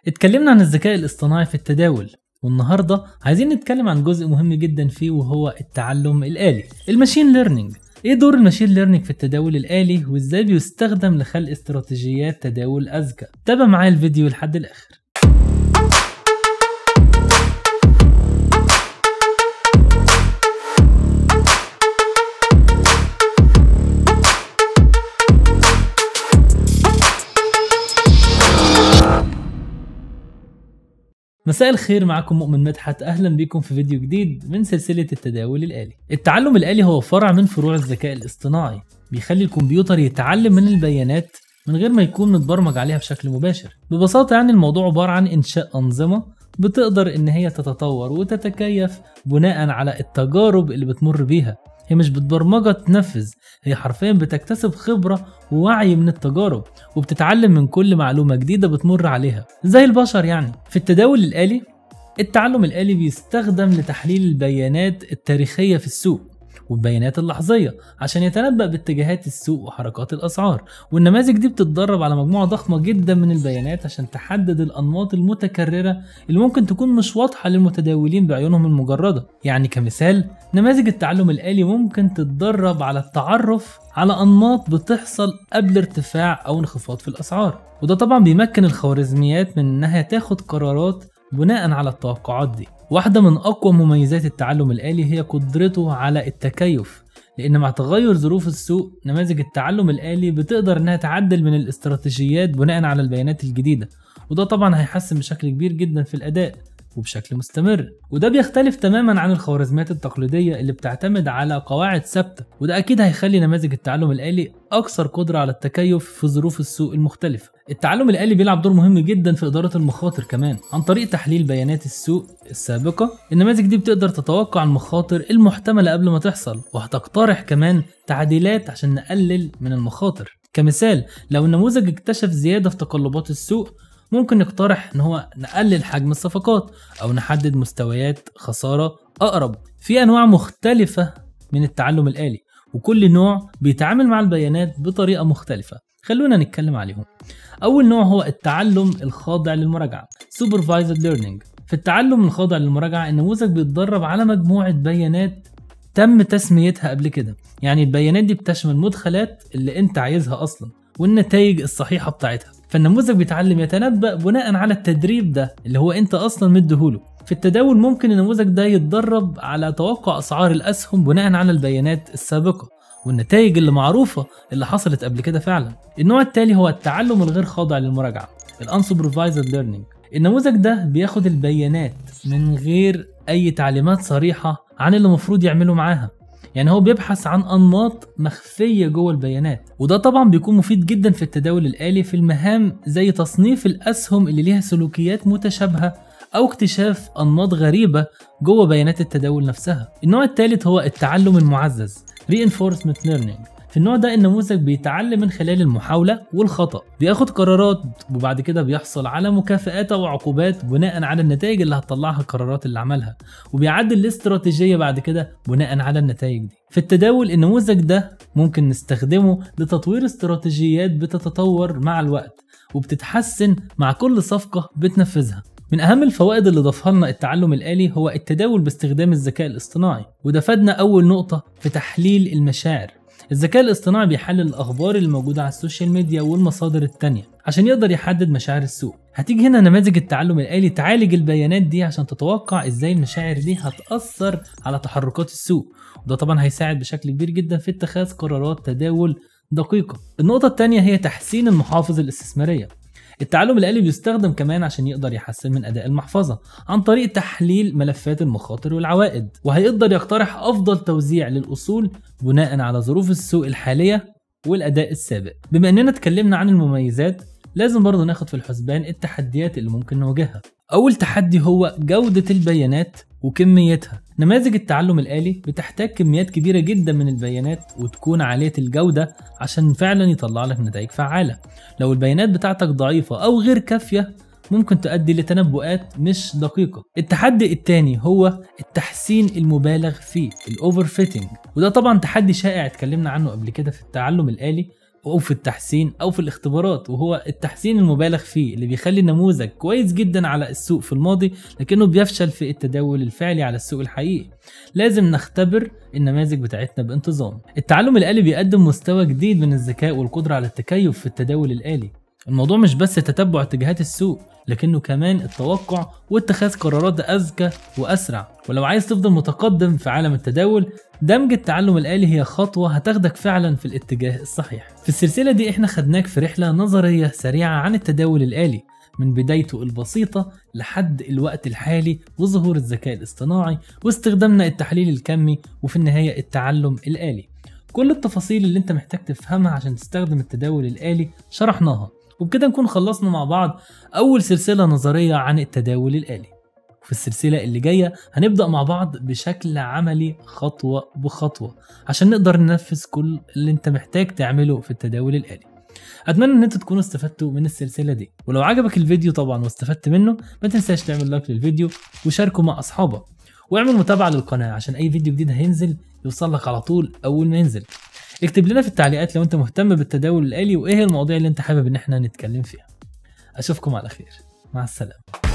اتكلمنا عن الذكاء الاصطناعي في التداول والنهارده عايزين نتكلم عن جزء مهم جدا فيه وهو التعلم الآلي الماشين ليرنينج ايه دور الماشين ليرنينج في التداول الآلي وازاي بيستخدم لخلق استراتيجيات تداول أذكى تابع معايا الفيديو لحد الآخر مساء الخير معكم مؤمن مدحت اهلا بكم في فيديو جديد من سلسله التداول الالي التعلم الالي هو فرع من فروع الذكاء الاصطناعي بيخلي الكمبيوتر يتعلم من البيانات من غير ما يكون متبرمج عليها بشكل مباشر ببساطه يعني الموضوع عباره عن انشاء انظمه بتقدر ان هي تتطور وتتكيف بناء على التجارب اللي بتمر بيها هي مش بتبرمجة تنفذ هي حرفيا بتكتسب خبرة ووعي من التجارب وبتتعلم من كل معلومة جديدة بتمر عليها زي البشر يعني في التداول الآلي التعلم الآلي بيستخدم لتحليل البيانات التاريخية في السوق والبيانات اللحظية عشان يتنبأ باتجاهات السوق وحركات الأسعار والنماذج دي بتتدرب على مجموعة ضخمة جدا من البيانات عشان تحدد الأنماط المتكررة اللي ممكن تكون مش واضحة للمتداولين بعيونهم المجردة يعني كمثال نماذج التعلم الآلي ممكن تتدرب على التعرف على أنماط بتحصل قبل ارتفاع أو انخفاض في الأسعار وده طبعا بيمكن الخوارزميات من إنها تاخد قرارات بناء على التوقعات دي واحدة من أقوى مميزات التعلم الآلي هي قدرته على التكيف لأن مع تغير ظروف السوق نماذج التعلم الآلي بتقدر إنها تعدل من الاستراتيجيات بناء على البيانات الجديدة وده طبعا هيحسن بشكل كبير جدا في الأداء وبشكل مستمر وده بيختلف تماما عن الخوارزميات التقليدية اللي بتعتمد على قواعد ثابتة وده أكيد هيخلي نماذج التعلم الآلي أكثر قدرة على التكيف في ظروف السوق المختلفة التعلم الآلي بيلعب دور مهم جدا في إدارة المخاطر كمان عن طريق تحليل بيانات السوق السابقة النماذج دي بتقدر تتوقع المخاطر المحتملة قبل ما تحصل وهتقترح كمان تعديلات عشان نقلل من المخاطر كمثال لو النموذج اكتشف زيادة في تقلبات السوق ممكن نقترح ان هو نقلل حجم الصفقات او نحدد مستويات خسارة اقرب في انواع مختلفة من التعلم الآلي وكل نوع بيتعامل مع البيانات بطريقة مختلفة خلونا نتكلم عليهم أول نوع هو التعلم الخاضع للمراجعة Supervised Learning في التعلم الخاضع للمراجعة النموذج بيتدرب على مجموعة بيانات تم تسميتها قبل كده يعني البيانات دي بتشمل مدخلات اللي انت عايزها اصلا والنتائج الصحيحة بتاعتها فالنموذج بيتعلم يتنبأ بناء على التدريب ده اللي هو انت اصلا مديهوله في التداول ممكن النموذج ده يتدرب على توقع اسعار الاسهم بناء على البيانات السابقة والنتائج اللي معروفة اللي حصلت قبل كده فعلا النوع التالي هو التعلم الغير خاضع للمراجعة الانسوبرفايزد ليرنينج النموذج ده بياخد البيانات من غير اي تعليمات صريحة عن اللي المفروض يعمله معاها يعني هو بيبحث عن انماط مخفيه جوه البيانات وده طبعا بيكون مفيد جدا في التداول الالي في المهام زي تصنيف الاسهم اللي ليها سلوكيات متشابهه او اكتشاف انماط غريبه جوه بيانات التداول نفسها النوع الثالث هو التعلم المعزز reinforcement learning في النوع ده النموذج بيتعلم من خلال المحاولة والخطأ بياخد قرارات وبعد كده بيحصل على مكافآت أو عقوبات بناء على النتائج اللي هتطلعها القرارات اللي عملها وبيعدل الاستراتيجية بعد كده بناء على النتائج دي في التداول النموذج ده ممكن نستخدمه لتطوير استراتيجيات بتتطور مع الوقت وبتتحسن مع كل صفقة بتنفذها من أهم الفوائد اللي ضافها لنا التعلم الآلي هو التداول باستخدام الذكاء الاصطناعي وده فادنا أول نقطة في تحليل المشاعر الذكاء الاصطناعي بيحلل الأخبار اللي موجودة على السوشيال ميديا والمصادر التانية عشان يقدر يحدد مشاعر السوق هتيجي هنا نماذج التعلم الآلي تعالج البيانات دي عشان تتوقع ازاي المشاعر دي هتأثر على تحركات السوق وده طبعا هيساعد بشكل كبير جدا في اتخاذ قرارات تداول دقيقة النقطة التانية هي تحسين المحافظ الاستثمارية التعلم الآلي بيستخدم كمان عشان يقدر يحسن من أداء المحفظة عن طريق تحليل ملفات المخاطر والعوائد وهيقدر يقترح أفضل توزيع للأصول بناء على ظروف السوق الحالية والأداء السابق بما أننا اتكلمنا عن المميزات لازم برضه ناخد في الحسبان التحديات اللي ممكن نواجهها أول تحدي هو جودة البيانات وكميتها نماذج التعلم الآلي بتحتاج كميات كبيرة جدا من البيانات وتكون عالية الجودة عشان فعلا يطلع لك نتائج فعالة لو البيانات بتاعتك ضعيفة أو غير كافية ممكن تؤدي لتنبؤات مش دقيقة التحدي الثاني هو التحسين المبالغ فيه الاوفر فيتنج وده طبعا تحدي شائع اتكلمنا عنه قبل كده في التعلم الآلي او في التحسين او في الاختبارات وهو التحسين المبالغ فيه اللي بيخلي النموذج كويس جدا على السوق في الماضي لكنه بيفشل في التداول الفعلي على السوق الحقيقي لازم نختبر النماذج بتاعتنا بانتظام التعلم الآلي بيقدم مستوى جديد من الذكاء والقدرة على التكيف في التداول الآلي الموضوع مش بس تتبع اتجاهات السوق لكنه كمان التوقع واتخاذ قرارات أذكى وأسرع ولو عايز تفضل متقدم في عالم التداول دمج التعلم الآلي هي خطوة هتاخدك فعلا في الاتجاه الصحيح في السلسلة دي احنا خدناك في رحلة نظرية سريعة عن التداول الآلي من بدايته البسيطة لحد الوقت الحالي وظهور الذكاء الاصطناعي واستخدامنا التحليل الكمي وفي النهاية التعلم الآلي كل التفاصيل اللي انت محتاج تفهمها عشان تستخدم التداول الآلي شرحناها وبكده نكون خلصنا مع بعض أول سلسلة نظرية عن التداول الآلي في السلسلة اللي جاية هنبدأ مع بعض بشكل عملي خطوة بخطوة عشان نقدر ننفذ كل اللي انت محتاج تعمله في التداول الآلي اتمنى ان انتوا تكونوا استفدتوا من السلسله دي ولو عجبك الفيديو طبعا واستفدت منه ما تنساش تعمل لايك للفيديو وشاركه مع اصحابك واعمل متابعه للقناه عشان اي فيديو جديد هينزل يوصل لك على طول اول ما ينزل اكتب لنا في التعليقات لو انت مهتم بالتداول الآلي وايه هي المواضيع اللي انت حابب ان احنا نتكلم فيها اشوفكم على خير مع السلامه